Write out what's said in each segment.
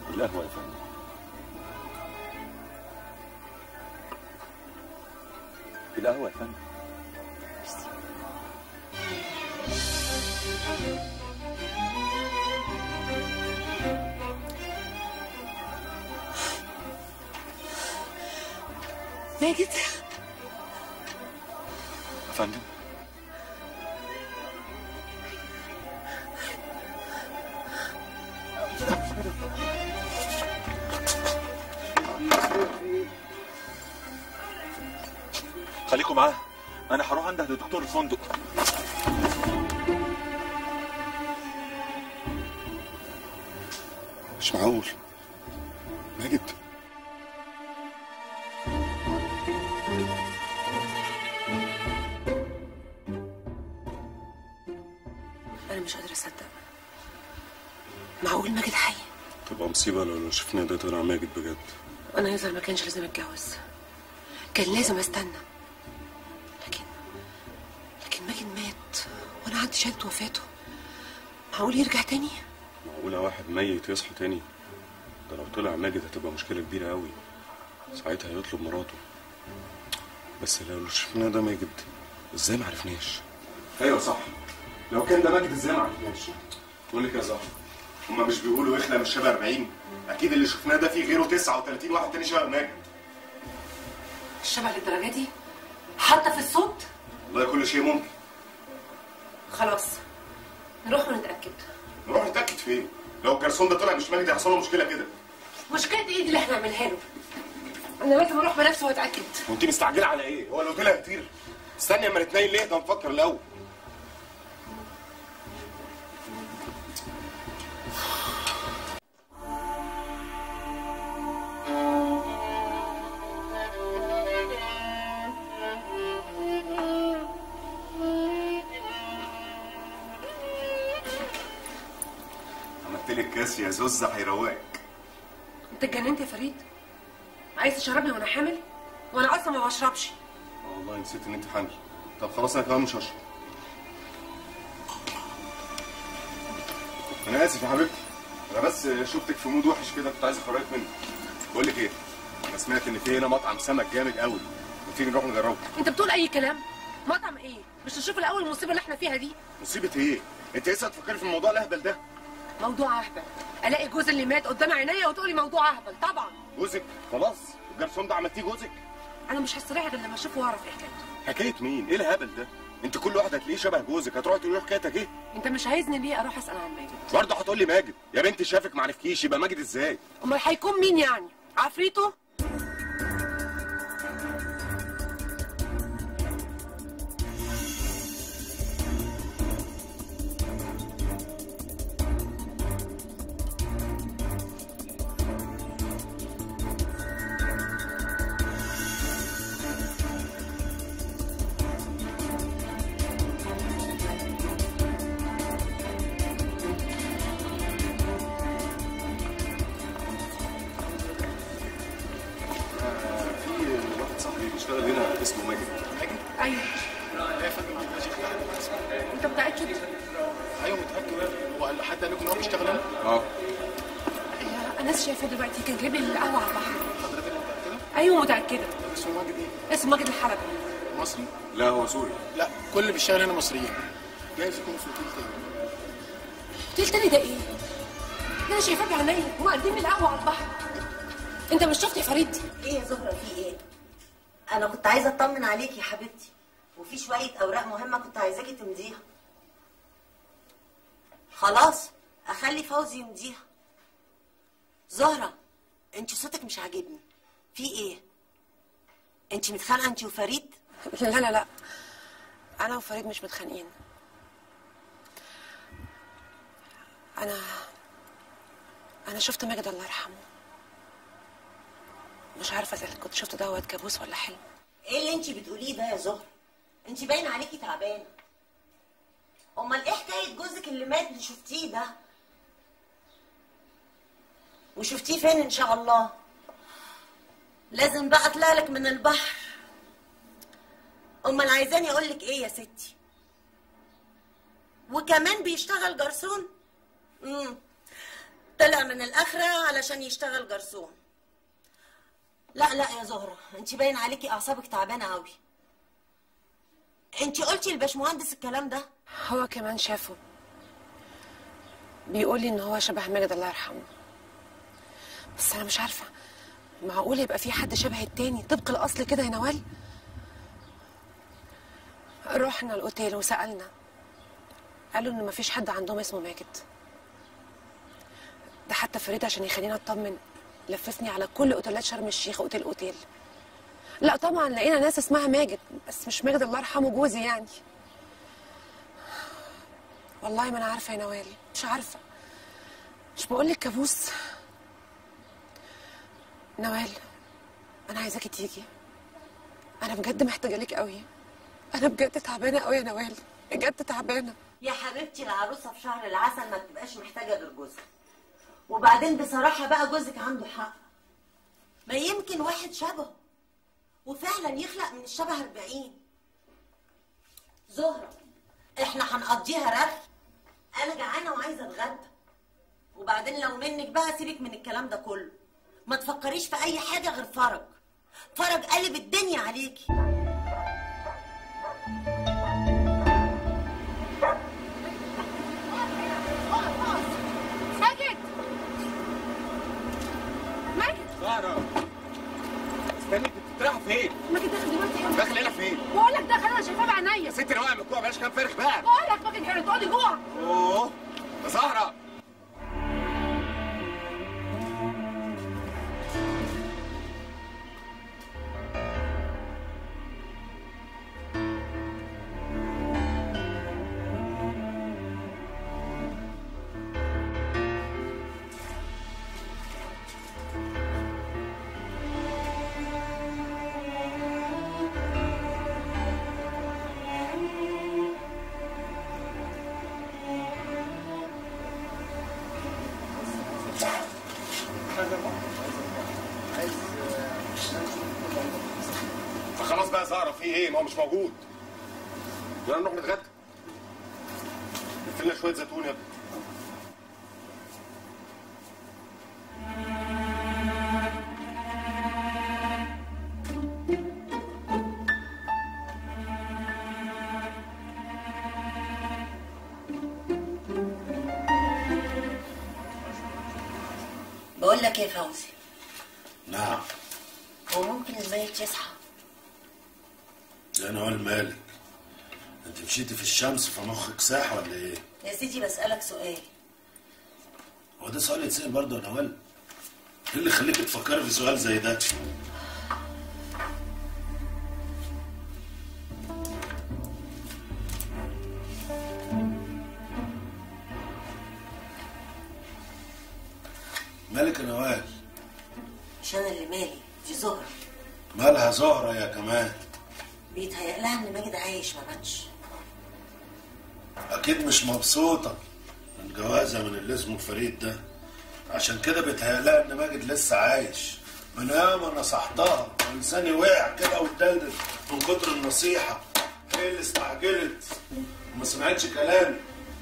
القهوة يا فندم القهوة يا فندم ماجد يا فندم خليكم معاه انا هروح عند دكتور الفندق مش معقول ماجد انا مش قادره اصدق معقول ماجد حي تبقى مصيبة لو لو شفنا ده طلع ماجد بجد انا يظهر ما كانش لازم اتجوز كان لازم استنى لكن لكن ماجد مات وانا عندي شهاده وفاته معقول يرجع تاني معقولة واحد ميت يصحى تاني ده لو طلع ماجد هتبقى مشكلة كبيرة قوي ساعتها هيطلب مراته بس لو لو شفنا ده ماجد ازاي ما عرفناش ايوه صح لو كان ده ماجد ازاي ما عرفناش بقول لك يا زهر هما مش بيقولوا اخلق مش شبه 40 اكيد اللي شفناه ده فيه غيره 39 واحد تاني شبه ماجد الشبه للدرجه دي حتى في الصوت والله كل شيء ممكن خلاص نروح ونتاكد نروح نتاكد فين لو الجرسون ده طلع مش ماجد هيحصل له مشكله كده مشكله ايه دي اللي احنا هنعملها له انا لازم اروح بنفسي واتاكد وانت مستعجله على ايه هو لو طلع كتير استني اما نتنين ليه ده نفكر الاول عملت لك كاس يا زوزة هيروقك انت اتجننت يا فريد عايز تشربني وانا حامل وانا اصلا ما بشربش آه والله نسيت ان انت حامل طب خلاص انا كمان مش هشرب انا اسف يا حبيبتي انا بس شفتك في مود وحش كده كنت عايز اخرجك منه بقول لك ايه انا سمعت ان في هنا مطعم سمك جامد قوي ما تيجي نروح نجربه انت بتقول اي كلام مطعم ايه مش تشوف الاول المصيبه اللي احنا فيها دي مصيبه ايه انت لسه هتفكري في الموضوع الاهبل ده موضوع اهبل الاقي جوز اللي مات قدام عينيا وتقولي موضوع اهبل طبعا جوزك خلاص الجرسون ده عملتيه جوزك انا مش هستريح غير لما اشوفه واعرف ايه حكايته حكايه مين ايه الهبل ده انت كل واحد هتلاقيه شبه جوزك هتروحي تقولي له حكايتك ايه انت مش عايزني ليه اروح اسال عن ماجد برضه هتقولي ماجد يا بنتي شافك ما عرفكيش يبقى ماجد ازاي امال هيكون مين يعني عفريته في واحد صاحبي بيشتغل هنا اسمه ماجد ايوه يا فندم عبد المجيد انت متاكد ايوه متاكد هو حد قال لكم ان هو بيشتغل هنا؟ اه يا انا لسه شايفاه دلوقتي كان جايب لي القهوه على البحر حضرتك متاكده؟ ايوه متاكده اسمه ماجد ايه؟ اسمه ماجد الحلبي مصري؟ لا هو سوري لا كل اللي بيشتغل هنا مصريين جايز يكونوا في اوتيل تاني قلت تاني ده ايه؟ ده انا شايفاه بعينيا ومقدم لي القهوه على البحر انت مش شفت يا فريد ايه يا زهرة في ايه؟ انا كنت عايزة اطمن عليكي يا حبيبتي وفي شوية اوراق مهمة كنت عايزاكي تمضيها خلاص اخلي فوزي يمضيها زهرة انت صوتك مش عاجبني في ايه؟ انت متخانقة انت وفريد؟ لا لا لا انا وفريد مش متخانقين انا انا شفت ماجد الله يرحمه مش عارفه اذا كنت شفت دوت كابوس ولا حلم ايه اللي انت بتقوليه ده يا زهرة؟ انت باين عليكي تعبانة امال ايه حكاية جوزك اللي مات اللي شفتيه ده؟ وشفتيه فين ان شاء الله؟ لازم بقى اطلع لك من البحر امال عايزاني اقول لك ايه يا ستي وكمان بيشتغل جرسون امم طلع من الاخره علشان يشتغل جرسون لا لا يا زهره انت باين عليكي اعصابك تعبانه قوي انت قلتي للباشمهندس الكلام ده هو كمان شافه بيقول لي ان هو شبه ماجد الله يرحمه بس انا مش عارفه معقول يبقى في حد شبه التاني طبق الاصل كده يا نوال رحنا الاوتيل وسالنا قالوا ان مفيش حد عندهم اسمه ماجد ده حتى فريد عشان يخلينا اطمن لففني على كل اوتيلات شرم الشيخ اوتيل اوتيل لا طبعا لقينا ناس اسمها ماجد بس مش ماجد الله يرحمه جوزي يعني والله ما انا عارفه يا نوال مش عارفه مش بقول لك كابوس نوال انا عايزاكي تيجي انا بجد محتاجه لك قوي انا بجد تعبانه قوي يا نوال بجد تعبانه يا حبيبتي العروسه في شهر العسل ما بتبقاش محتاجه غير جوزها وبعدين بصراحه بقى جوزك عنده حق ما يمكن واحد شبهه وفعلا يخلق من الشبه 40 زهره احنا هنقضيها رغي انا جعانه وعايزه اتغدى وبعدين لو منك بقى سيبك من الكلام ده كله ما تفكريش في اي حاجه غير فرج فرج قلب الدنيا عليكي ماجد ماجد زهرة استني انت بتروحي فين؟ ماجد داخل دلوقتي هنا داخل هنا فين؟ بقول لك داخل انا شايفاه بعينيا يا ست انا واقع من الجوع بلاش كلام فارغ بقى بقول لك ماجد هنا تقعدي جوه اوه يا زهرة فخلاص بقى يا زهرة في ايه؟ ما هو مش موجود يلا نروح نتغدى لف لنا شوية زيتون يا ابني بقول لك ايه يا فوزي نعم هو ممكن الميت يصحى يا نوال مالك انت مشيتي في الشمس فمخك ساح ولا ايه يا سيدي بسألك سؤال هو ده سؤال يتسأل برضه يا نوال ايه اللي يخليك تفكري في سؤال زي ده مالك يا نوال مش انا اللي مالي دي زهرة مالها زهرة يا كمان بيتهيأ لها ان ماجد عايش ما ماتش اكيد مش مبسوطة من جوازها من اللي اسمه فريد ده عشان كده بيتهيأ لها ان ماجد لسه عايش من ياما نصحتها ولساني وقع كده واتدلدل من كتر النصيحة هي اللي استعجلت وما سمعتش كلامي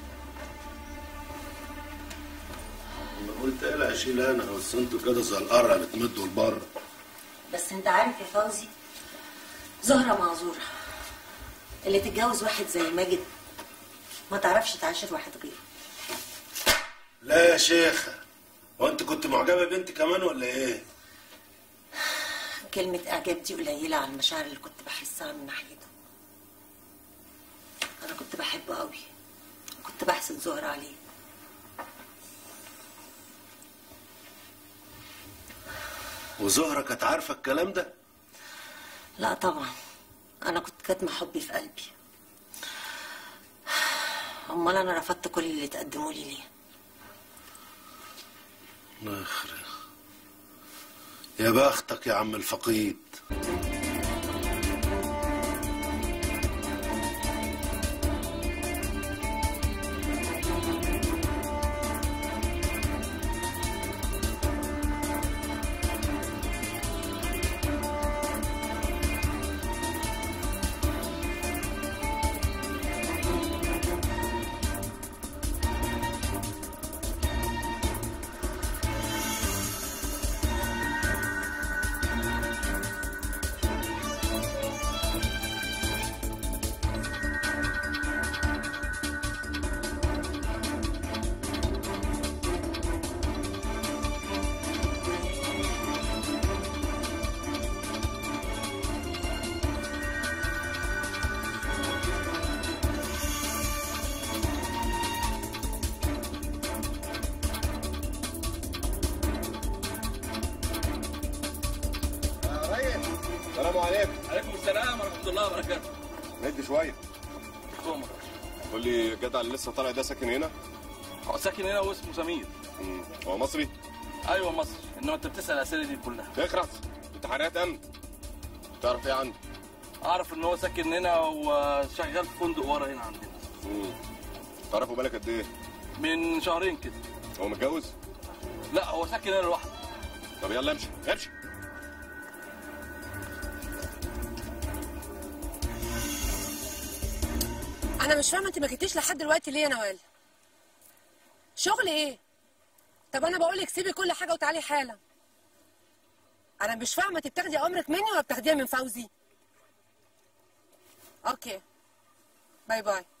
انا قلت ايه اشيل انا بس انتوا كده زي القرع بتمدوا لبره بس انت عارف يا فوزي زهرة معذورة اللي تتجوز واحد زي ماجد ما تعرفش تعاشر واحد غيره لا يا شيخة هو انت كنت معجبة بنتي كمان ولا ايه؟ كلمة إعجاب دي قليلة على المشاعر اللي كنت بحسها من ناحيته أنا كنت بحبه قوي كنت بحسد زهرة عليه وزهرة كانت عارفة الكلام ده؟ لا طبعا أنا كنت كاتمة حبي في قلبي أمال أنا رفضت كل اللي تقدموا لي ليه الله يخرب يا بختك يا عم الفقيد السلام عليكم عليكم السلام ورحمه الله وبركاته ندي شويه تومر قول لي الجدع اللي لسه طالع ده ساكن هنا هو ساكن هنا واسمه سمير مم. هو مصري ايوه مصر انما انت بتسال الاسئله دي كلها تخرس امتحانات امن تعرف ايه عنده اعرف ان هو ساكن هنا وشغال في فندق ورا هنا عندنا مم. تعرفوا بالك قد ايه من شهرين كده هو متجوز لا هو ساكن هنا لوحده طب يلا امشي امشي انا مش فاهمه انت ما جيتيش لحد دلوقتي ليه يا نوال شغل ايه طب انا بقول لك سيبي كل حاجه وتعالي حالا انا مش فاهمه انت بتاخدي امرك مني ولا بتاخديها من فوزي اوكي باي باي